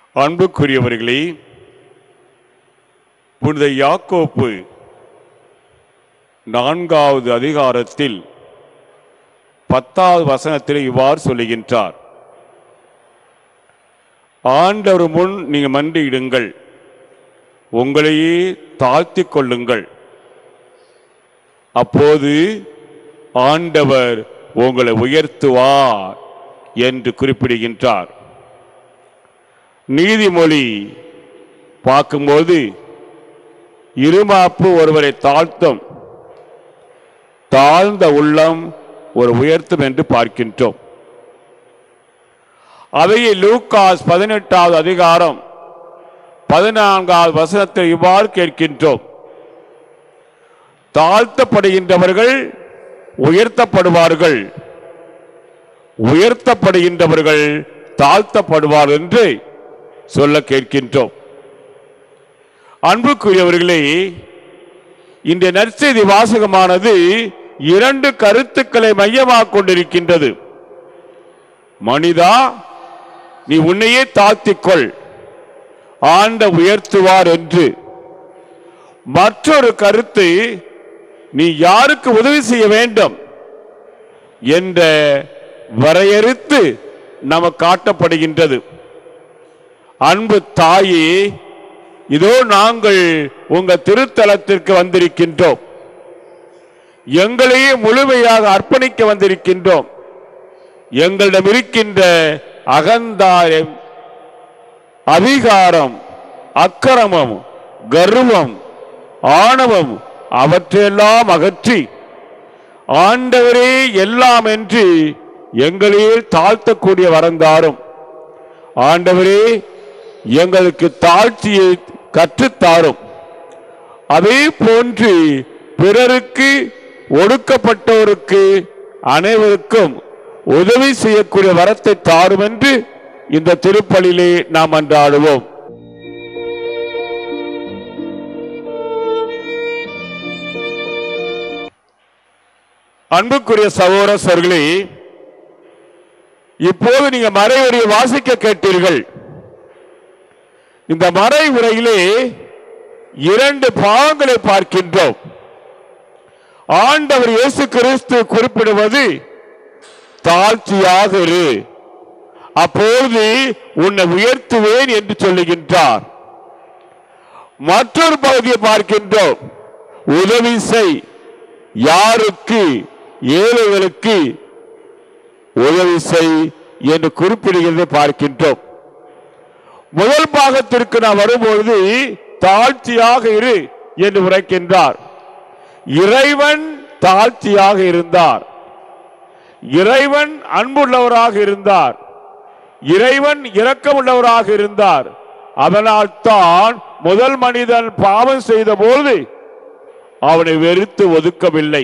அன்புக்குரியவர்களே புனித யாக்கோப்பு நான்காவது அதிகாரத்தில் பத்தாவது வசனத்தில் இவ்வாறு சொல்லுகின்றார் ஆண்டவர் முன் நீங்க மண்டியிடுங்கள் உங்களையே தாழ்த்திக் கொள்ளுங்கள் அப்போது ஆண்டவர் உங்களை உயர்த்துவார் என்று குறிப்பிடுகின்றார் நீதிமொழி பார்க்கும்போது இருமாப்பு ஒருவரை தாழ்த்தும் தாழ்ந்த உள்ளம் ஒரு உயர்த்தும் என்று பார்க்கின்றோம் அதையே லூக்காஸ் பதினெட்டாவது அதிகாரம் பதினான்காவது வசனத்தில் இவ்வாறு கேட்கின்றோம் தாழ்த்தப்படுகின்றவர்கள் உயர்த்தப்படுவார்கள் உயர்த்தப்படுகின்றவர்கள் தாழ்த்தப்படுவார் என்று சொல்ல கேட்கின்றோம் அன்புக்குரியவர்களே இந்த நற்செய்தி வாசகமானது இரண்டு கருத்துக்களை மையமாக கொண்டிருக்கின்றது மனிதா நீ உன்னையே தாழ்த்திக்கொள் ஆண்ட உயர்த்துவார் என்று மற்றொரு கருத்து நீ யாருக்கு உதவி செய்ய வேண்டும் என்ற வரையறுத்து நமக்கு காட்டப்படுகின்றது அன்பு தாயே இதோ நாங்கள் உங்க திருத்தலத்திற்கு வந்திருக்கின்றோம் எங்களையே முழுமையாக அர்ப்பணிக்க வந்திருக்கின்றோம் எங்களிடம் இருக்கின்ற அகந்தாயம் அதிகாரம் அக்கிரமம் கர்வம் ஆணவம் அவற்றையெல்லாம் அகற்றி ஆண்டவரே எல்லாம் என்று எங்களையே தாழ்த்தக்கூடிய வரந்தாரும் ஆண்டவரே எங்களுக்கு தாழ்ச்சியை கற்றுத்தாரும் அதே போன்று பிறருக்கு ஒடுக்கப்பட்டோருக்கு அனைவருக்கும் உதவி செய்யக்கூடிய வரத்தை தாரும் என்று இந்த திருப்பலிலே நாம் அன்றாடுவோம் அன்புக்குரிய சகோதர சோர்களே இப்போது நீங்க மறைவுரையை வாசிக்க கேட்டீர்கள் இந்த மறை உரையிலே இரண்டு பாவங்களை பார்க்கின்றோம் ஆண்டவர் இயேசு கிறிஸ்து குறிப்பிடுவது தாழ்ச்சியாக இரு அப்பொழுது உன்னை உயர்த்துவேன் என்று சொல்லுகின்றார் மற்றொரு பகுதியை பார்க்கின்றோம் உதவி செய் யாருக்கு ஏழைகளுக்கு உதவி செய் என்று குறிப்பிடுகிறதை பார்க்கின்றோம் முதல் பாகத்திற்கு நான் வரும்பொழுது தாழ்ச்சியாக இரு என்று உரைக்கின்றார் இறைவன் தாழ்ச்சியாக இருந்தார் இறைவன் அன்புள்ளவராக இருந்தார் இறைவன் இரக்கமுள்ளவராக இருந்தார் அதனால் தான் முதல் மனிதன் பாவம் செய்த போது அவனை வெறுத்து ஒதுக்கவில்லை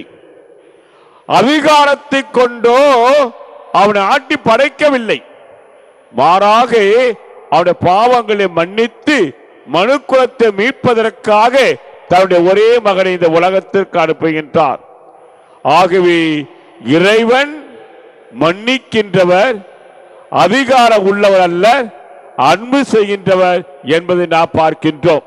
அதிகாரத்தை கொண்டோ அவனை ஆட்டி படைக்கவில்லை மாறாக அவனுடைய பாவங்களை மன்னித்து மனுக்குலத்தை மீட்பதற்காக தன்னுடைய ஒரே மகனை இந்த உலகத்திற்கு அனுப்புகின்றார் ஆகவே இறைவன் மன்னிக்கின்றவர் அதிகாரம் உள்ளவர் அல்ல அன்பு செய்கின்றவர் என்பதை நாம் பார்க்கின்றோம்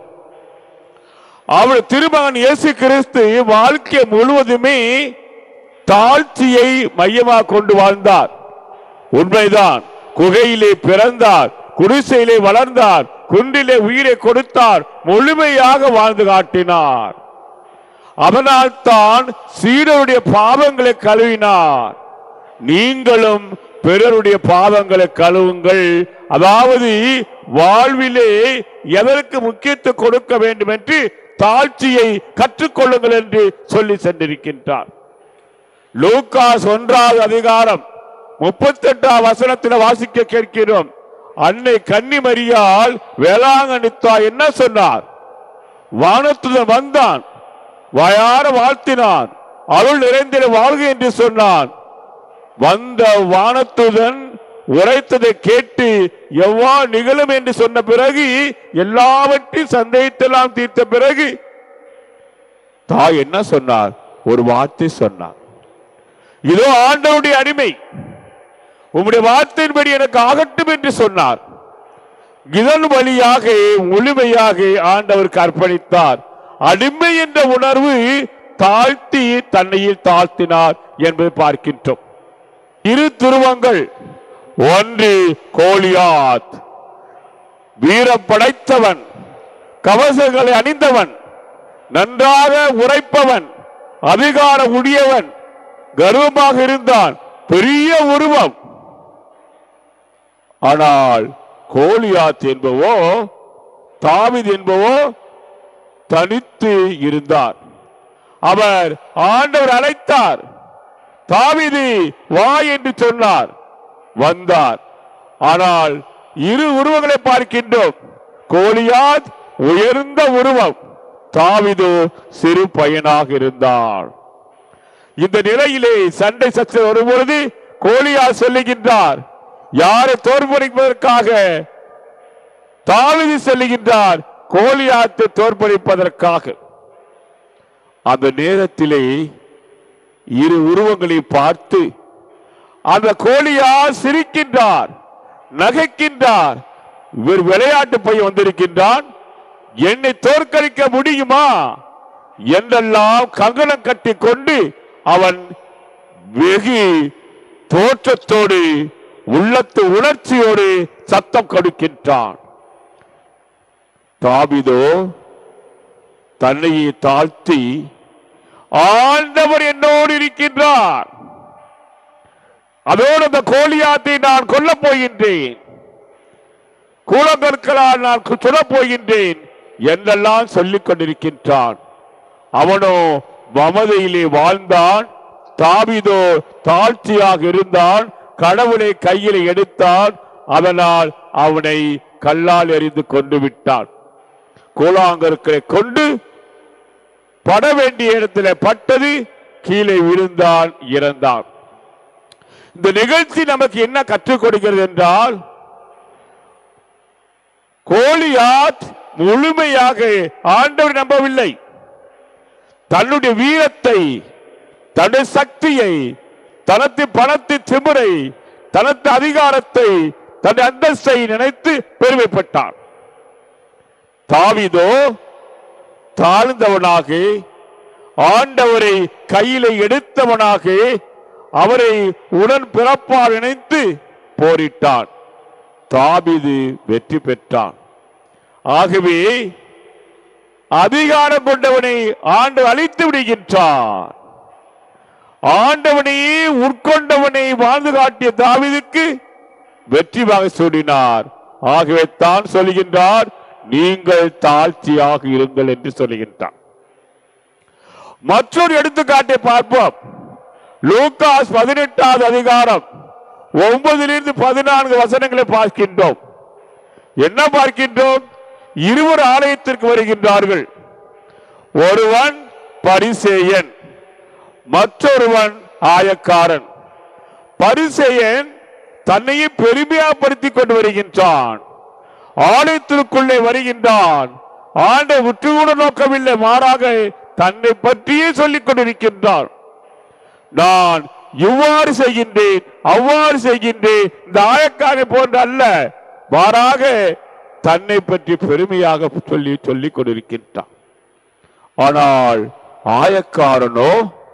அவர் திருமகன் இயேசு கிறிஸ்து வாழ்க்கை முழுவதுமே தாழ்ச்சியை மையமாக கொண்டு வாழ்ந்தார் உண்மைதான் குகையிலே பிறந்தார் குடிசையிலே வளர்ந்தார் குன்றிலே உயிரை கொடுத்தார் முழுமையாக வாழ்ந்து காட்டினார் அதனால் தான் சீடருடைய பாவங்களை கழுவினார் நீங்களும் பிறருடைய பாவங்களை கழுவுங்கள் அதாவது வாழ்விலே எதற்கு முக்கியத்துவம் கொடுக்க வேண்டும் என்று தாழ்ச்சியை கற்றுக்கொள்ளுங்கள் என்று சொல்லி சென்றிருக்கின்றார் லூக்காஸ் ஒன்றாவது அதிகாரம் முப்பத்தி எட்டாம் வசனத்தில் வாசிக்க கேட்கிறோம் அன்னை கன்னிமரியால் வேளாங்கண்ணித்தா என்ன சொன்னார் வானத்துடன் வந்தான் வாயார வாழ்த்தினான் அருள் நிறைந்திட வாழ்க என்று சொன்னான் வந்த வானத்துடன் உரைத்ததை கேட்டு எவ்வாறு நிகழும் என்று சொன்ன பிறகு எல்லாவற்றையும் சந்தேகத்தெல்லாம் தீர்த்த பிறகு தாய் என்ன சொன்னார் ஒரு வார்த்தை சொன்னார் இதோ ஆண்டவருடைய அடிமை உம்முடைய வார்த்தையின்படி எனக்கு ஆகட்டும் என்று சொன்னார் இதன் வழியாக முழுமையாக ஆண்டவருக்கு அர்ப்பணித்தார் அடிமை என்ற உணர்வு தாழ்த்தி தன்னையில் தாழ்த்தினார் என்பதை பார்க்கின்றோம் இரு துருவங்கள் ஒன்று கோலியாத் வீரம் படைத்தவன் கவசங்களை அணிந்தவன் நன்றாக உரைப்பவன் அதிகார உடையவன் கர்வமாக இருந்தான் பெரிய உருவம் ஆனால் கோலியாத் என்பவோ தாவித் என்பவோ தனித்து இருந்தார் அவர் ஆண்டவர் அழைத்தார் தாவிது வா என்று சொன்னார் வந்தார் ஆனால் இரு உருவங்களை பார்க்கின்றோம் கோலியாத் உயர்ந்த உருவம் தாவிது சிறு பையனாக இருந்தார் இந்த நிலையிலே சண்டை சச்சரவு வரும்பொழுது கோலியா சொல்லுகின்றார் யாரை தோற்கடிப்பதற்காக தாவிது செல்லுகின்றார் கோலியாத்தை தோற்கடிப்பதற்காக அந்த நேரத்திலே இரு உருவங்களை பார்த்து அந்த கோலியா சிரிக்கின்றார் நகைக்கின்றார் இவர் விளையாட்டு பையன் வந்திருக்கின்றான் என்னை தோற்கடிக்க முடியுமா என்றெல்லாம் கங்கணம் கட்டி கொண்டு அவன் வெகு தோற்றத்தோடு உள்ளத்து உணர்ச்சியோடு சத்தம் கொடுக்கின்றான் தாபிதோ தன்னையை தாழ்த்தி ஆண்டவர் என்னோடு இருக்கின்றார் அதோடு அந்த கோலியாத்தை நான் கொல்லப் போகின்றேன் கூலங்கற்களால் நான் சுடப் போகின்றேன் என்றெல்லாம் சொல்லிக் கொண்டிருக்கின்றான் அவனோ மமதையிலே வாழ்ந்தான் தாவிதோ தாழ்ச்சியாக இருந்தான் கடவுளை கையில் எடுத்தான் அதனால் அவனை கல்லால் எறிந்து கொண்டு விட்டான் கூழாங்கற்களை கொண்டு பட வேண்டிய இடத்துல பட்டது கீழே விழுந்தான் இறந்தான் இந்த நிகழ்ச்சி நமக்கு என்ன கற்றுக் கொடுக்கிறது என்றால் கோலியாத் முழுமையாக ஆண்டவர் நம்பவில்லை தன்னுடைய வீரத்தை தன்னுடைய சக்தியை தனது பணத்து திமிரை தனது அதிகாரத்தை தன் அந்தஸ்தை நினைத்து பெருமைப்பட்டான் தாவிதோ தாழ்ந்தவனாக ஆண்டவரை கையிலே எடுத்தவனாக அவரை உடன் பிறப்பால் இணைத்து போரிட்டான் தாபிது வெற்றி பெற்றான் ஆகவே அதிகாரம் கொண்டவனை ஆண்டு அழித்து விடுகின்றான் ஆண்டவனையே உட்கொண்டவனை வாழ்ந்து காட்டிய தாவிதுக்கு வெற்றி வாக சூடினார் ஆகவே தான் சொல்கின்றார் நீங்கள் தாழ்ச்சியாக இருங்கள் என்று சொல்லுகின்றார் மற்றொரு எடுத்துக்காட்டை பார்ப்போம் லூகாஸ் பதினெட்டாவது அதிகாரம் ஒன்பதிலிருந்து பதினான்கு வசனங்களை பார்க்கின்றோம் என்ன பார்க்கின்றோம் இருவர் ஆலயத்திற்கு வருகின்றார்கள் ஒருவன் பரிசேயன் மற்றொருவன் ஆயக்காரன் பரிசேயன் தன்னையே பெருமையாப்படுத்திக் கொண்டு வருகின்றான் ஆலயத்திற்குள்ளே வருகின்றான் ஆண்டை உற்று கூட நோக்கவில்லை மாறாக தன்னை பற்றியே சொல்லிக் கொண்டிருக்கின்றான் நான் இவ்வாறு செய்கின்றேன் அவ்வாறு செய்கின்றேன் இந்த ஆயக்காரை போன்ற அல்ல மாறாக தன்னை பற்றி பெருமையாக சொல்லி சொல்லிக் கொண்டிருக்கின்றான் ஆனால் ஆயக்காரனோ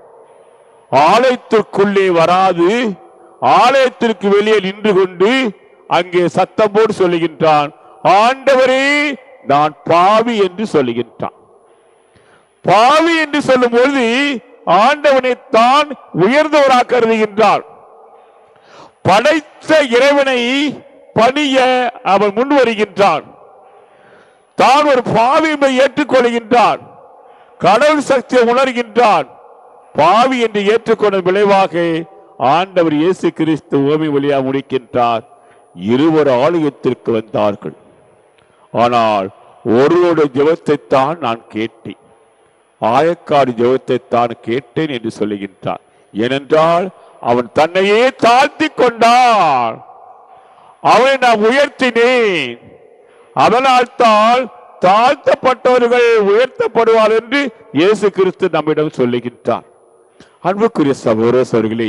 ஆலயத்திற்குள்ளே வராது ஆலயத்திற்கு வெளியே நின்று கொண்டு அங்கே சத்தம் போடு சொல்லுகின்றான் ஆண்டவரே நான் பாவி என்று சொல்லுகின்றான் பாவி என்று சொல்லும் பொழுது ஆண்டவனை தான் உயர்ந்தவராக கருதுகின்றார் படைத்த இறைவனை பணிய அவன் முன் வருகின்றான் தான் ஒரு பாவி என்பதை ஏற்றுக்கொள்கின்றான் கடவுள் சக்தியை உணர்கின்றான் பாவி என்று ஏற்றுக்கொண்ட விளைவாக ஆண்டவர் இயேசு கிறிஸ்து உவமை வழியா முடிக்கின்றார் இருவர் ஆலயத்திற்கு வந்தார்கள் ஆனால் ஒருவருடைய ஜெபத்தை தான் நான் கேட்டேன் ஆயக்காடு ஜெபத்தை தான் கேட்டேன் என்று சொல்லுகின்றார் ஏனென்றால் அவன் தன்னையே தாழ்த்தி கொண்டான் அவனை நான் உயர்த்தினேன் அதனால் தான் தாழ்த்தப்பட்டவர்கள் உயர்த்தப்படுவார் என்று இயேசு கிறிஸ்து நம்மிடம் சொல்லுகின்றார் அன்புக்குரிய சகோதர சகோதரிகளே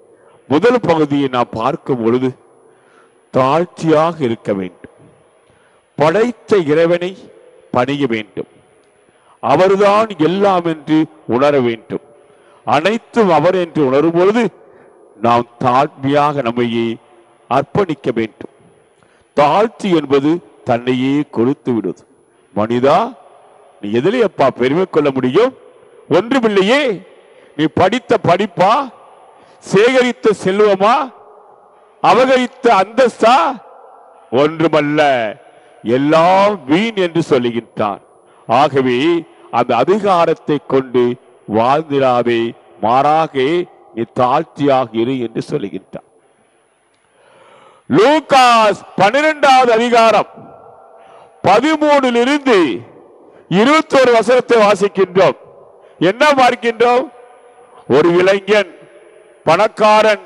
முதல் பகுதியை நாம் பார்க்கும் பொழுது தாழ்ச்சியாக இருக்க வேண்டும் படைத்த இறைவனை பணிய வேண்டும் அவர்தான் எல்லாம் என்று உணர வேண்டும் அனைத்தும் அவர் என்று உணரும் பொழுது நாம் தாழ்மையாக நம்மையே அர்ப்பணிக்க வேண்டும் தாழ்ச்சி என்பது தன்னையே கொடுத்து விடுவது மனிதா நீ எதிலே அப்பா பெருமை கொள்ள முடியும் ஒன்றுமில்லையே நீ படித்த படிப்பா சேகரித்த செல்வமா அபகரித்த அந்தஸ்தா ஒன்றுமல்ல எல்லாம் வீண் என்று சொல்லுகின்றான் ஆகவே அந்த அதிகாரத்தை கொண்டு வாழ்ந்திராதே மாறாக நீ தாழ்ச்சியாக இரு என்று சொல்லுகின்றான் லூகாஸ் பன்னிரெண்டாவது அதிகாரம் பதிமூணிலிருந்து இருபத்தோரு வசனத்தை வாசிக்கின்றோம் என்ன பார்க்கின்றோம் ஒரு இளைஞன் பணக்காரன்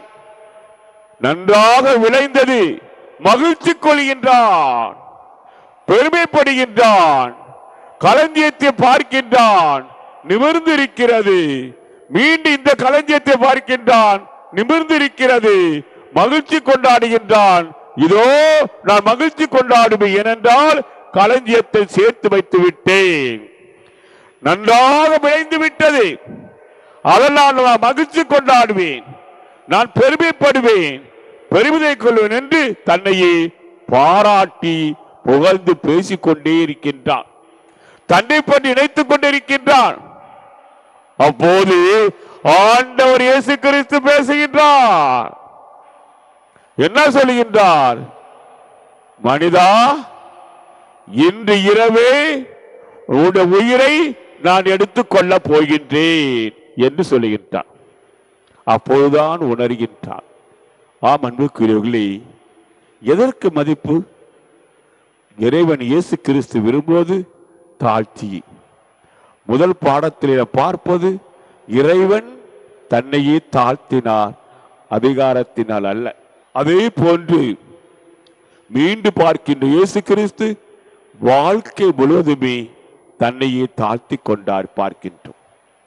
நன்றாக விளைந்தது மகிழ்ச்சி கொள்கின்றான் பெருமைப்படுகின்றான் களஞ்சியத்தை பார்க்கின்றான் நிமிர்ந்திருக்கிறது மீண்டும் இந்த களஞ்சியத்தை பார்க்கின்றான் நிமிர்ந்திருக்கிறது மகிழ்ச்சி கொண்டாடுகின்றான் இதோ நான் மகிழ்ச்சி கொண்டாடுவேன் ஏனென்றால் களஞ்சியத்தை சேர்த்து வைத்து விட்டேன் நன்றாக விளைந்து விட்டது அதனால் நான் மகிழ்ச்சி கொண்டாடுவேன் நான் பெருமைப்படுவேன் பெருமிதை கொள்வேன் என்று தன்னையே பாராட்டி புகழ்ந்து பேசிக்கொண்டே இருக்கின்றான் தன்னை பற்றி நினைத்துக் கொண்டிருக்கின்றான் அப்போது ஆண்டவர் இயேசு கிறிஸ்து பேசுகின்றார் என்ன சொல்லுகின்றார் மனிதா இன்று இரவே உன்னுடைய உயிரை நான் எடுத்துக் கொள்ளப் போகின்றேன் என்று சொல்லுகின்றான் அப்போதுதான் உணர்கின்றான் ஆம் அன்புக்குரியவர்களே எதற்கு மதிப்பு இறைவன் இயேசு கிறிஸ்து விரும்புவது தாழ்ச்சி முதல் பாடத்திலே பார்ப்பது இறைவன் தன்னையே தாழ்த்தினார் அதிகாரத்தினால் அல்ல அதே போன்று மீண்டு பார்க்கின்ற இயேசு கிறிஸ்து வாழ்க்கை முழுவதுமே தன்னையே தாழ்த்தி கொண்டார் பார்க்கின்றோம்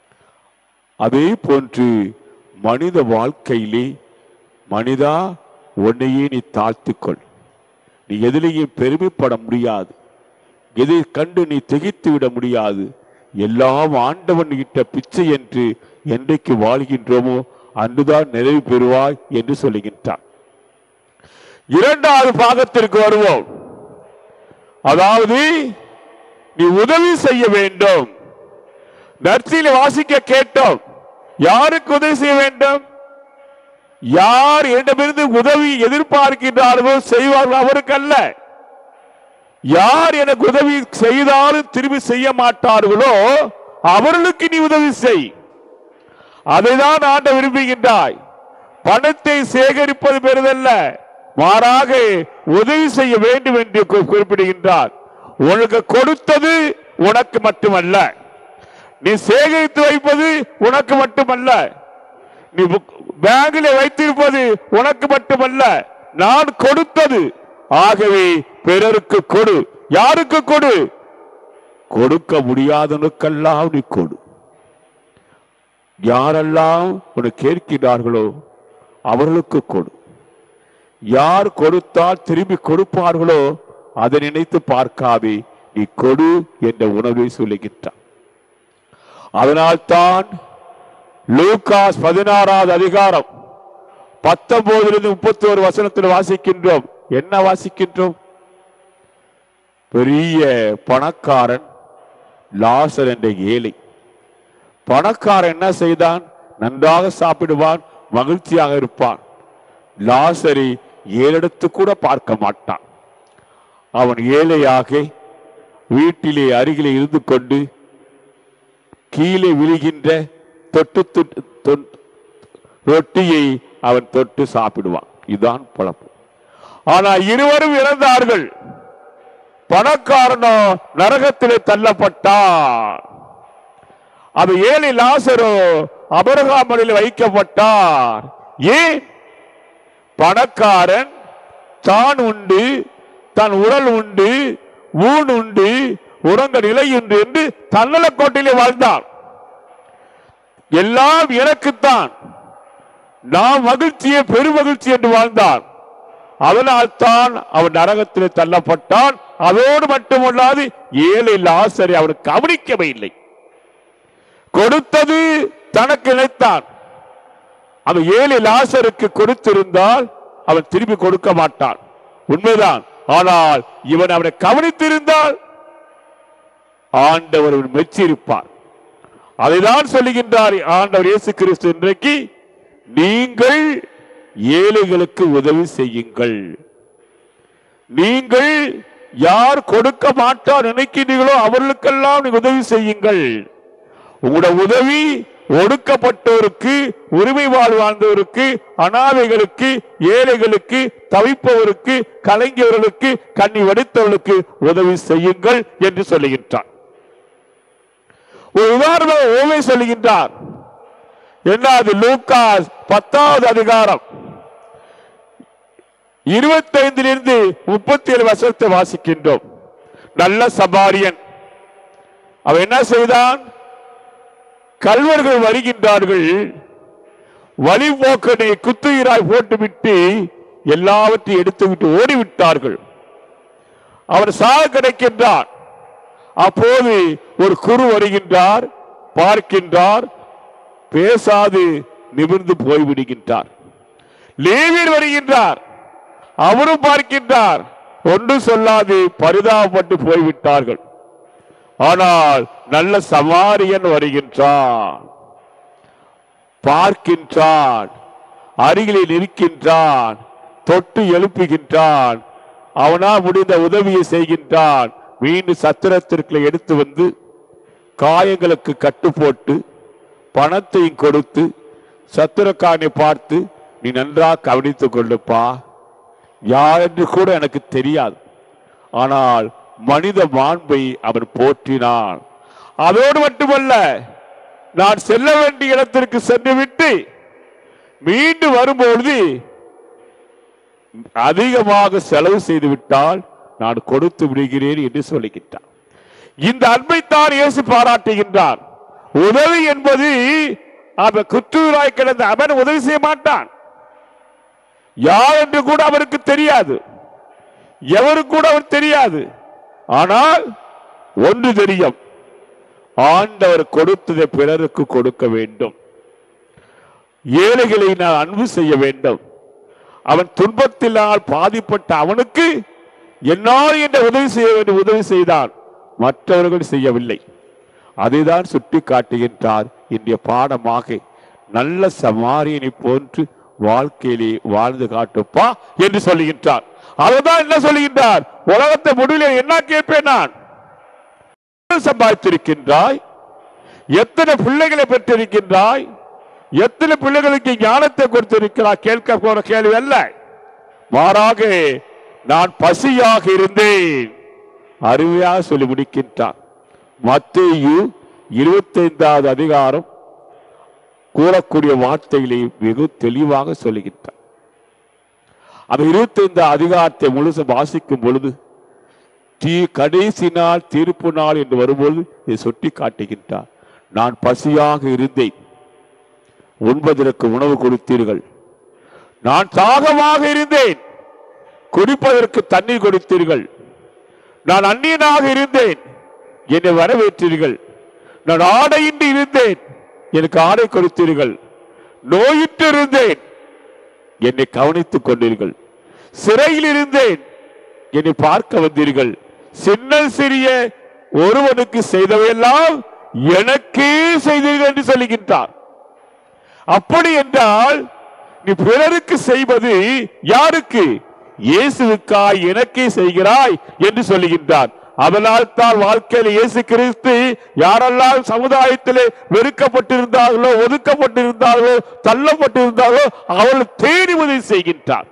அதே போன்று மனித வாழ்க்கையிலே மனிதா உன்னையே நீ தாழ்த்திக்கொள் நீ எதிலேயும் பெருமைப்பட முடியாது எதை கண்டு நீ திகைத்து விட முடியாது எல்லாம் ஆண்டவன் இட்ட பிச்சை என்று என்றைக்கு வாழ்கின்றோமோ அன்றுதான் நிறைவு பெறுவாய் என்று சொல்லுகின்றான் இரண்டாவது பாகத்திற்கு வருவோம் அதாவது நீ உதவி செய்ய வேண்டும் நர்சியில் வாசிக்க கேட்டோம் யாருக்கு உதவி செய்ய வேண்டும் யார் என்னிடமிருந்து உதவி எதிர்பார்க்கின்றார்களோ செய்வார்கள் அவருக்கு அல்ல யார் எனக்கு உதவி செய்தாலும் திரும்பி செய்ய மாட்டார்களோ அவர்களுக்கு நீ உதவி செய் அதைதான் ஆண்ட விரும்புகின்றாய் பணத்தை சேகரிப்பது பெரிதல்ல மாறாக உதவி செய்ய வேண்டும் என்று கு- குறிப்பிடுகின்றார் உனக்கு கொடுத்தது உனக்கு மட்டுமல்ல நீ சேகரித்து வைப்பது உனக்கு மட்டுமல்ல நீ பேங்கில் வைத்திருப்பது உனக்கு மட்டுமல்ல நான் கொடுத்தது ஆகவே பிறருக்கு கொடு யாருக்கு கொடு கொடுக்க முடியாதவனுக்கெல்லாம் நீ கொடு யாரெல்லாம் உன்னை கேட்கிறார்களோ அவர்களுக்கு கொடு யார் கொடுத்தால் திரும்பி கொடுப்பார்களோ அதை நினைத்து பார்க்காதே நீ கொடு என்ற உணர்வை சொல்லுகின்றான் அதனால்தான் லூகாஸ் பதினாறாவது அதிகாரம் பத்தொன்பதிலிருந்து முப்பத்தி ஒரு வசனத்தில் வாசிக்கின்றோம் என்ன வாசிக்கின்றோம் பெரிய பணக்காரன் லாசர் என்ற ஏழை பணக்காரன் என்ன செய்தான் நன்றாக சாப்பிடுவான் மகிழ்ச்சியாக இருப்பான் லாசரை ஏறெடுத்து கூட பார்க்க மாட்டான் அவன் ஏழையாக வீட்டிலே அருகிலே இருந்து கொண்டு கீழே விழுகின்ற தொட்டு தொட்டு- தொ- ரொட்டியை அவன் தொட்டு சாப்பிடுவான் இதுதான் பழப்பு ஆனா இருவரும் இறந்தார்கள் பணக்காரனோ நரகத்திலே தள்ளப்பட்டான் அது ஏழை லாசரோ அபரகாமலில் வைக்கப்பட்டார் ஏன் பணக்காரன் தான் உண்டு தன் உடல் உண்டு ஊன் உண்டு உறங்க நிலை உண்டு என்று தன்னலக்கோட்டிலே வாழ்ந்தான் எல்லாம் எனக்குத்தான் நான் மகிழ்ச்சியே பெருமகிழ்ச்சி என்று வாழ்ந்தான் அதனால் தான் அவன் நரகத்திலே தள்ளப்பட்டான் அதோடு மட்டுமல்லாது ஏழை லாசரை அவர் கவனிக்கவே இல்லை கொடுத்தது தனக்கு நினைத்தான் அந்த ஏழை லாசருக்கு கொடுத்திருந்தால் அவன் திருப்பி கொடுக்க மாட்டான் உண்மைதான் ஆனால் இவன் அவனை கவனித்திருந்தால் ஆண்டவர் அவன் மெச்சிருப்பார் அதைதான் சொல்லுகின்றார் ஆண்டவர் இயேசு கிறிஸ்து இன்றைக்கு நீங்கள் ஏழைகளுக்கு உதவி செய்யுங்கள் நீங்கள் யார் கொடுக்க மாட்டார் நினைக்கிறீர்களோ அவர்களுக்கெல்லாம் நீங்க உதவி செய்யுங்கள் உங்களோட உதவி ஒடுக்கப்பட்டோருக்கு உரிமை வாழ் வாழ்ந்தவருக்கு அனாதைகளுக்கு ஏழைகளுக்கு தவிப்பவருக்கு கலைஞர்களுக்கு கண்ணி வடித்தவர்களுக்கு உதவி செய்யுங்கள் என்று சொல்லுகின்றார் ஒரு உதாரணம் ஓமை சொல்லுகின்றார் என்ன அது லூக்காஸ் பத்தாவது அதிகாரம் இருபத்தைந்திலிருந்து முப்பத்தி ஏழு வருஷத்தை வாசிக்கின்றோம் நல்ல சபாரியன் அவன் என்ன செய்தான் கல்வர்கள் வருகின்றார்கள் வழிபோக்கனை குத்துயிராய் போட்டுவிட்டு எல்லாவற்றையும் எடுத்துவிட்டு ஓடிவிட்டார்கள் அவர் சாக கிடைக்கின்றார் அப்போது ஒரு குரு வருகின்றார் பார்க்கின்றார் பேசாது நிமிர்ந்து போய்விடுகின்றார் லேவியர் வருகின்றார் அவரும் பார்க்கின்றார் ஒன்றும் சொல்லாது பரிதாபப்பட்டு போய்விட்டார்கள் ஆனால் நல்ல சமாரியன் வருகின்றான் பார்க்கின்றான் அருகிலே நிற்கின்றான் தொட்டு எழுப்புகின்றான் அவனால் முடிந்த உதவியை செய்கின்றான் மீண்டும் சத்திரத்திற்கு எடுத்து வந்து காயங்களுக்கு கட்டு போட்டு பணத்தையும் கொடுத்து சத்திரக்காரனை பார்த்து நீ நன்றாக கவனித்துக் கொள்ளுப்பா யார் என்று கூட எனக்கு தெரியாது ஆனால் மனித மாண்பை அவன் போற்றினான் அதோடு மட்டுமல்ல நான் செல்ல வேண்டிய இடத்திற்கு சென்று விட்டு மீண்டும் வரும்பொழுது அதிகமாக செலவு செய்து விட்டால் நான் கொடுத்து விடுகிறேன் என்று சொல்லுகின்றான் இந்த அன்பைத்தான் இயேசு பாராட்டுகின்றார் உதவி என்பது அந்த குற்றூராய் கிடந்த அவன் உதவி செய்ய மாட்டான் யார் என்று கூட அவருக்கு தெரியாது எவருக்கு கூட அவர் தெரியாது ஆனால் ஒன்று தெரியும் ஆண்டவர் கொடுத்ததை பிறருக்கு கொடுக்க வேண்டும் ஏழைகளை நான் அன்பு செய்ய வேண்டும் அவன் துன்பத்தினால் பாதிப்பட்ட அவனுக்கு என்னால் என்ற உதவி செய்ய வேண்டும் உதவி செய்தான் மற்றவர்கள் செய்யவில்லை அதைதான் சுட்டி காட்டுகின்றார் இன்றைய பாடமாக நல்ல சமாரியனை போன்று வாழ்க்கையிலே வாழ்ந்து காட்டுப்பா என்று சொல்லுகின்றார் அவர்தான் என்ன சொல்லுகின்றார் உலகத்தை முடிவில் என்ன கேட்பேன் நான் எவ்வளவு சம்பாதித்திருக்கின்றாய் எத்தனை பிள்ளைகளை பெற்றிருக்கின்றாய் எத்தனை பிள்ளைகளுக்கு ஞானத்தை கொடுத்திருக்கிறாய் கேட்க போற கேள்வி அல்ல மாறாக நான் பசியாக இருந்தேன் அருமையாக சொல்லி முடிக்கின்றான் மத்தேயு இருபத்தைந்தாவது அதிகாரம் கூறக்கூடிய வார்த்தைகளை வெகு தெளிவாக சொல்லுகின்றார் அந்த இருபத்தைந்து அதிகாரத்தை முழுச வாசிக்கும் பொழுது தீ கடைசி நாள் தீர்ப்பு நாள் என்று வரும்பொழுது இதை சுட்டி காட்டுகின்றார் நான் பசியாக இருந்தேன் உண்பதற்கு உணவு கொடுத்தீர்கள் நான் தாகமாக இருந்தேன் குடிப்பதற்கு தண்ணீர் கொடுத்தீர்கள் நான் அந்நியனாக இருந்தேன் என்னை வரவேற்றீர்கள் நான் ஆடையின்றி இருந்தேன் எனக்கு ஆடை கொடுத்தீர்கள் நோயிட்டு இருந்தேன் என்னை கவனித்துக் கொண்டீர்கள் சிறையில் இருந்தேன் என்னை பார்க்க வந்தீர்கள் சின்ன சிறிய ஒருவனுக்கு செய்தவையெல்லாம் எனக்கே செய்தீர்கள் என்று சொல்லுகின்றார் அப்படி என்றால் நீ பிறருக்கு செய்வது யாருக்கு இயேசுவுக்காய் எனக்கே செய்கிறாய் என்று சொல்லுகின்றார் அதனால் தான் வாழ்க்கையில் இயேசு கிறிஸ்து யாரெல்லாம் சமுதாயத்திலே வெறுக்கப்பட்டிருந்தார்களோ ஒதுக்கப்பட்டிருந்தார்களோ தள்ளப்பட்டிருந்தார்களோ அவர்கள் தேடி உதவி செய்கின்றார்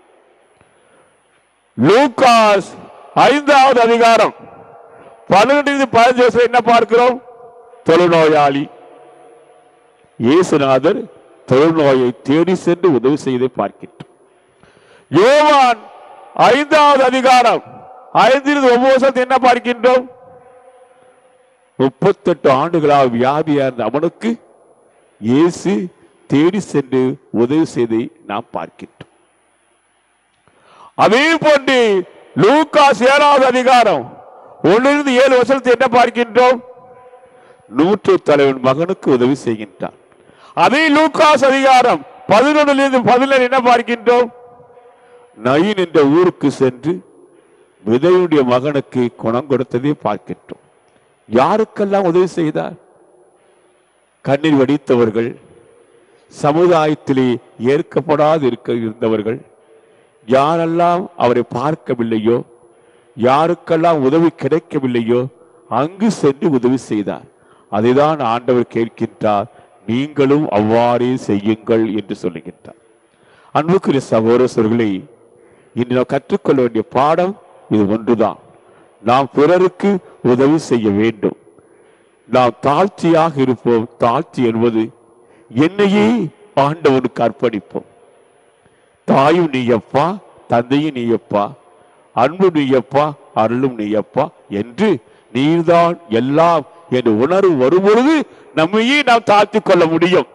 லூகாஸ் ஐந்தாவது அதிகாரம் பன்னிரண்டு பதினஞ்சு வருஷம் என்ன பார்க்கிறோம் தொழுநோயாளி இயேசுநாதர் தொழுநோயை தேடி சென்று உதவி செய்தை பார்க்கின்றோம் யோவான் ஐந்தாவது அதிகாரம் ஐந்திலிருந்து ஒன்பது வருஷத்தை என்ன பார்க்கின்றோம் முப்பத்தெட்டு ஆண்டுகளாக வியாதியா இருந்த அவனுக்கு இயேசு தேடி சென்று உதவி செய்தை நாம் பார்க்கின்றோம் அதே போன்று லூகாஸ் ஏழாவது அதிகாரம் ஒன்றிலிருந்து ஏழு வருஷத்தை என்ன பார்க்கின்றோம் நூற்று தலைவன் மகனுக்கு உதவி செய்கின்றான் அதே லூகாஸ் அதிகாரம் பதினொன்றிலிருந்து பதினேழு என்ன பார்க்கின்றோம் நயின் என்ற ஊருக்கு சென்று விதையுடைய மகனுக்கு குணம் கொடுத்ததை பார்க்கின்றோம் யாருக்கெல்லாம் உதவி செய்தார் கண்ணீர் வடித்தவர்கள் சமுதாயத்திலே ஏற்கப்படாது இருக்க இருந்தவர்கள் யாரெல்லாம் அவரை பார்க்கவில்லையோ யாருக்கெல்லாம் உதவி கிடைக்கவில்லையோ அங்கு சென்று உதவி செய்தார் அதைதான் ஆண்டவர் கேட்கின்றார் நீங்களும் அவ்வாறே செய்யுங்கள் என்று சொல்லுகின்றார் அன்புக்குரிய சகோதரர்களே இன்று நாம் கற்றுக்கொள்ள வேண்டிய பாடம் இது ஒன்றுதான் நாம் பிறருக்கு உதவி செய்ய வேண்டும் நாம் தாழ்ச்சியாக இருப்போம் தாழ்ச்சி என்பது என்னையே ஆண்டவனுக்கு அர்ப்பணிப்போம் தாயும் நீயப்பா தந்தையும் நீயப்பா அன்பு நீயப்பா அருளும் நீயப்பா என்று நீர்தான் எல்லாம் என்று உணர்வு வரும்பொழுது நம்மையே நாம் தாழ்த்திக் கொள்ள முடியும்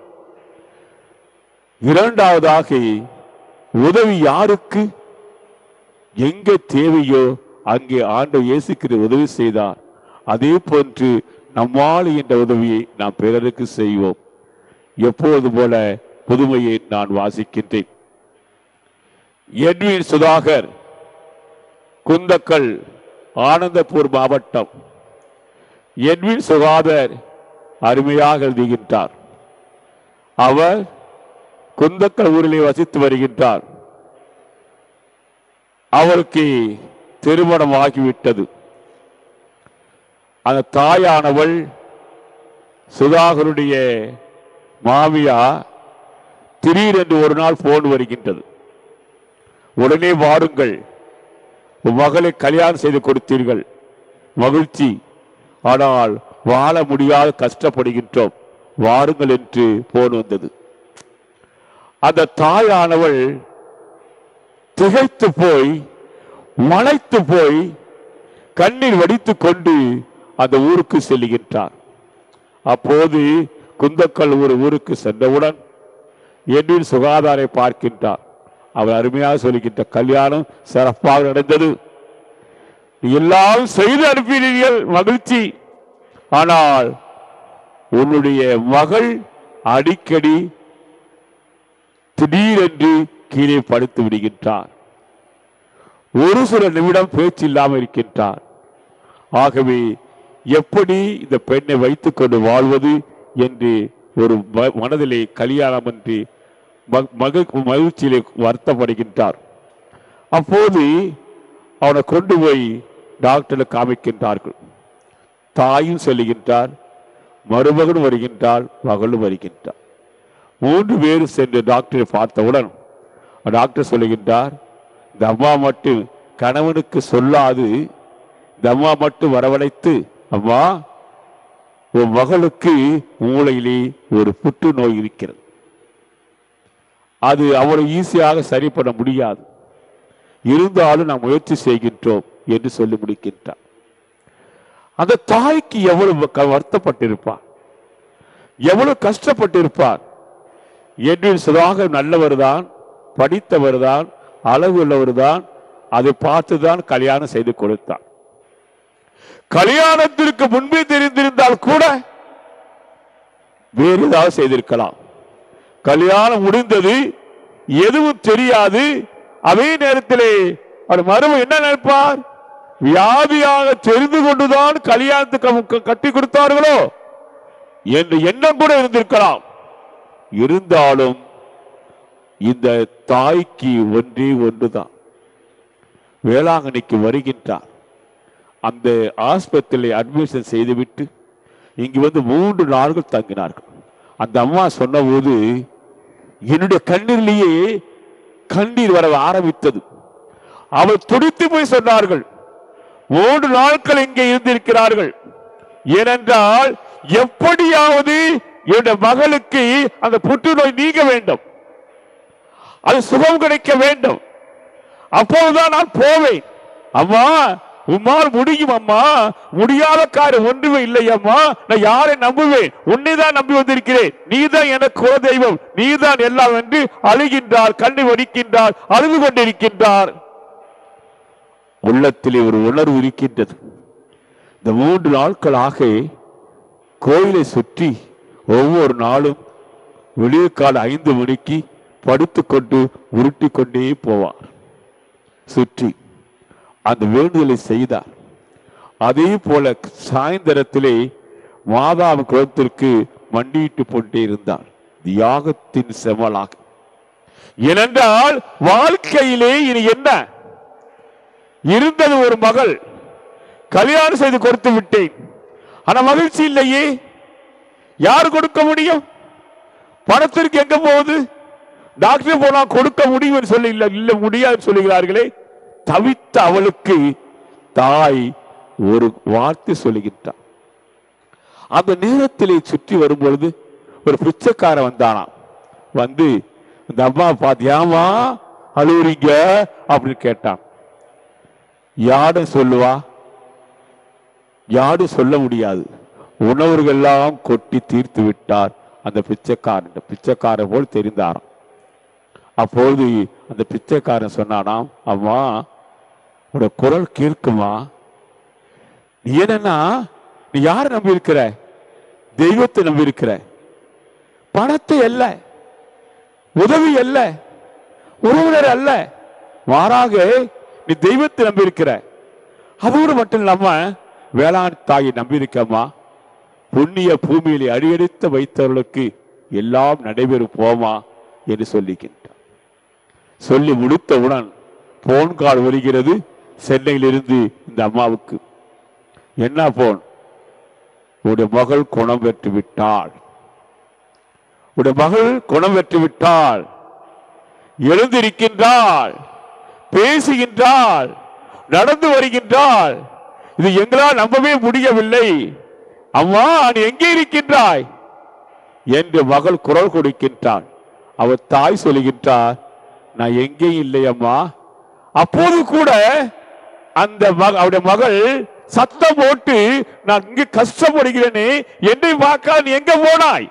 இரண்டாவதாக உதவி யாருக்கு எங்கே தேவையோ அங்கே ஆண்டவர் இயேசுக்கு உதவி செய்தார் அதே போன்று நம்மால் என்ற உதவியை நாம் பிறருக்கு செய்வோம் எப்போது போல புதுமையை நான் வாசிக்கின்றேன் எட்வின் சுதாகர் குந்தக்கல் ஆனந்தபூர் மாவட்டம் எட்வின் சுகாதர் அருமையாக எழுதுகின்றார் அவர் குந்தக்கல் ஊரிலே வசித்து வருகின்றார் அவருக்கு திருமணம் ஆகிவிட்டது அந்த தாயானவள் சுதாகருடைய மாமியா திடீரென்று ஒரு நாள் போன் வருகின்றது உடனே வாருங்கள் உன் மகளை கல்யாணம் செய்து கொடுத்தீர்கள் மகிழ்ச்சி ஆனால் வாழ முடியாத கஷ்டப்படுகின்றோம் வாருங்கள் என்று போன் வந்தது அந்த தாயானவள் திகைத்து போய் மலைத்து போய் கண்ணீர் வடித்துக் கொண்டு அந்த ஊருக்கு செல்லுகின்றார் அப்போது குந்தக்கல் ஒரு ஊருக்கு சென்றவுடன் எண்ணின் சுகாதாரை பார்க்கின்றார் அவர் அருமையாக சொல்லுகின்ற கல்யாணம் சிறப்பாக நடந்தது எல்லாம் செய்து அனுப்பினீர்கள் மகிழ்ச்சி ஆனால் உன்னுடைய மகள் அடிக்கடி திடீரென்று கீழே படுத்து விடுகின்றார் ஒரு சில நிமிடம் பேச்சு இல்லாமல் இருக்கின்றார் ஆகவே எப்படி இந்த பெண்ணை வைத்துக் கொண்டு வாழ்வது என்று ஒரு ம- மனதிலே கல்யாணம் என்று ம- மக மகிழ்ச்சியிலே வருத்தப்படுகின்றார் அப்போது அவனை கொண்டு போய் டாக்டரை காமிக்கின்றார்கள் தாயும் சொல்லுகின்றார் மருமகனும் வருகின்றார் மகளும் வருகின்றார் மூன்று பேரும் சென்று டாக்டரை பார்த்தவுடன் டாக்டர் சொல்லுகின்றார் இந்த அம்மா மட்டும் கணவனுக்கு சொல்லாது இந்த அம்மா மட்டும் வரவழைத்து அம்மா உன் மகளுக்கு மூளையிலே ஒரு புற்றுநோய் இருக்கிறது அது அவ்வளவு ஈஸியாக சரி பண்ண முடியாது இருந்தாலும் நாம் முயற்சி செய்கின்றோம் என்று சொல்லி முடிக்கின்றார் அந்த தாய்க்கு எவ்வளவு க- வருத்தப்பட்டிருப்பார் எவ்வளவு கஷ்டப்பட்டிருப்பார் என்று சுதாக நல்லவர் தான் படித்தவர் தான் அளவு உள்ளவர் தான் அதை பார்த்து தான் கல்யாணம் செய்து கொடுத்தார் கல்யாணத்திற்கு முன்பே தெரிந்திருந்தால் கூட வேறு ஏதாவது செய்திருக்கலாம் கல்யாணம் முடிந்தது எதுவும் தெரியாது அதே நேரத்திலே அவர் மரும என்ன நினைப்பார் வியாதியாக தெரிந்து கொண்டுதான் கல்யாணத்துக்கு கட்டி கொடுத்தார்களோ என்ற எண்ணம் கூட இருந்திருக்கலாம் இருந்தாலும் இந்த தாய்க்கு ஒன்றே ஒன்றுதான் வேளாங்கண்ணிக்கு வருகின்றார் அந்த ஆஸ்பத்திரியில் அட்மிஷன் செய்துவிட்டு இங்கு வந்து மூன்று நாட்கள் தங்கினார்கள் அந்த அம்மா சொன்னபோது என்னுடைய கண்ணீரிலேயே கண்ணீர் வர ஆரம்பித்தது அவர் துடித்து போய் சொன்னார்கள் மூன்று நாட்கள் இங்கே இருந்திருக்கிறார்கள் ஏனென்றால் எப்படியாவது என்னுடைய மகளுக்கு அந்த புற்றுநோய் நீங்க வேண்டும் அது சுகம் கிடைக்க வேண்டும் அப்போதுதான் நான் போவேன் அம்மா உம்மால் முடியும் அம்மா முடியாத காரியம் ஒன்றுமே இல்லை அம்மா நான் யாரை நம்புவேன் உன்னை தான் நம்பி வந்திருக்கிறேன் நீதான் எனக்கு குல தெய்வம் நீதான் எல்லாம் என்று அழுகின்றார் கண்ணை வடிக்கின்றார் அழுது கொண்டிருக்கின்றார் உள்ளத்திலே ஒரு உணர்வு இருக்கின்றது இந்த மூன்று நாட்களாக கோயிலை சுற்றி ஒவ்வொரு நாளும் வெளியக்கால ஐந்து மணிக்கு படுத்துக்கொண்டு உருட்டி கொண்டே போவார் சுற்றி அந்த வேண்டுதலை செய்தார் அதே போல சாயந்தரத்திலே மாதாவின் குலத்திற்கு மண்டியிட்டு கொண்டே இருந்தார் தியாகத்தின் செமலாக ஏனென்றால் வாழ்க்கையிலே இனி என்ன இருந்தது ஒரு மகள் கல்யாணம் செய்து கொடுத்து விட்டேன் ஆனா மகிழ்ச்சி இல்லையே யார் கொடுக்க முடியும் பணத்திற்கு எங்க போகுது டாக்டர் போனா கொடுக்க முடியும் என்று சொல்லி இல்ல இல்ல முடியாது சொல்லுகிறார்களே தவித்த அவளுக்கு தாய் ஒரு வார்த்தை சொல்லுகின்றார் அந்த நேரத்திலே சுற்றி வரும்பொழுது ஒரு பிச்சைக்காரன் வந்தானாம் வந்து இந்த அம்மா பாத்தியாமா அழுவுறீங்க அப்படின்னு கேட்டான் யாரும் சொல்லுவா யாரும் சொல்ல முடியாது உணவுகள் எல்லாம் கொட்டி தீர்த்து விட்டார் அந்த பிச்சைக்காரன் பிச்சைக்காரன் போல் தெரிந்தாராம் அப்பொழுது அந்த பிச்சைக்காரன் சொன்னானாம் அம்மா உன்னோட குரல் கேட்குமா நீ என்னன்னா நீ யாரை நம்பி இருக்கிற தெய்வத்தை நம்பி இருக்கிற பணத்தை அல்ல உதவி அல்ல உறவினர் அல்ல மாறாக நீ தெய்வத்தை நம்பி இருக்கிற அதோடு மட்டும் இல்லாம வேளாண் தாயை நம்பி இருக்கம்மா புண்ணிய பூமியிலே அடியெடுத்து வைத்தவர்களுக்கு எல்லாம் நடைபெறும் போமா என்று சொல்லிக்கின்றார் சொல்லி முடித்தவுடன் போன் கால் வருகிறது சென்னையிலிருந்து இந்த அம்மாவுக்கு என்ன போன் உடைய மகள் குணம் பெற்று விட்டாள் உடைய மகள் குணம் பெற்று விட்டாள் எழுந்திருக்கின்றாள் பேசுகின்றாள் நடந்து வருகின்றாள் இது எங்களால் நம்பவே முடியவில்லை அம்மா நீ எங்கே இருக்கின்றாய் என்று மகள் குரல் கொடுக்கின்றாள் அவர் தாய் சொல்லுகின்றார் நான் எங்கேயும் இல்லை அம்மா அப்போது கூட அந்த மக அவருடைய மகள் சத்தம் போட்டு நான் இங்கு கஷ்டப்படுகிறேனே என்னை பார்க்க நீ எங்க போனாய்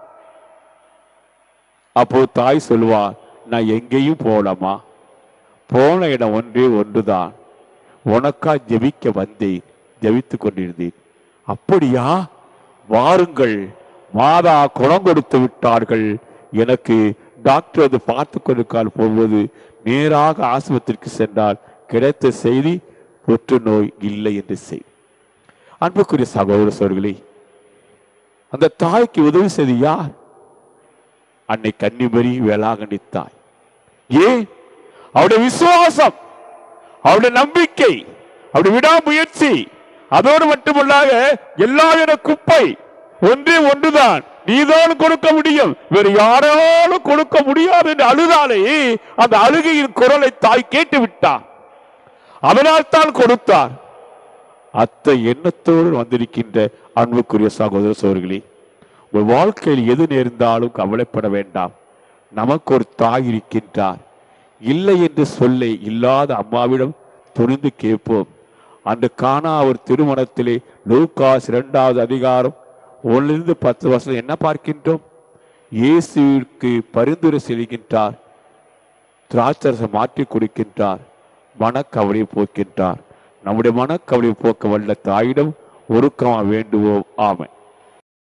அப்போ தாய் சொல்லுவா நான் எங்கேயும் போகலம்மா போன இடம் ஒன்றே ஒன்றுதான் உனக்கா ஜெபிக்க வந்தேன் ஜெபித்துக் கொண்டிருந்தேன் அப்படியா வாருங்கள் மாதா குணம் கொடுத்து விட்டார்கள் எனக்கு டாக்டர் அது பார்த்து கொண்டிருக்கால் போகும்போது நேராக ஆஸ்பத்திரிக்கு சென்றால் கிடைத்த செய்தி புற்றுநோய் இல்லை என்று செய்தி அன்புக்குரிய சகோதர சோர்களே அந்த தாய்க்கு உதவி செய்து யார் அன்னை கன்னிமரி வேளாங்கண்ணி தாய் ஏன் அவருடைய விசுவாசம் அவருடைய நம்பிக்கை அவருடைய விடாமுயற்சி அதோடு மட்டுமல்லாக எல்லாவித குப்பை ஒன்றே ஒன்றுதான் நீதான் கொடுக்க முடியும் வேறு யாராலும் கொடுக்க முடியாது என்று அழுதாலே அந்த அழுகையின் குரலை தாய் கேட்டு விட்டார் அதனால் தான் கொடுத்தார் அத்த எண்ணத்தோடு வந்திருக்கின்ற அன்புக்குரிய சகோதர சோர்களே உங்கள் வாழ்க்கையில் எது நேர்ந்தாலும் கவலைப்பட வேண்டாம் நமக்கு ஒரு தாய் இருக்கின்றார் இல்லை என்று சொல்ல இல்லாத அம்மாவிடம் துணிந்து கேட்போம் அன்று காணா ஒரு திருமணத்திலே லூகாஸ் இரண்டாவது அதிகாரம் ஒன்றிலிருந்து பத்து வருஷம் என்ன பார்க்கின்றோம் இயேசுவிற்கு பரிந்துரை செய்கின்றார் திராட்சரசை மாற்றி கொடுக்கின்றார் மனக்கவலையை போக்கின்றார் நம்முடைய மனக்கவலையை போக்க வல்ல தாயிடம் ஒருக்கமா வேண்டுவோம் ஆமை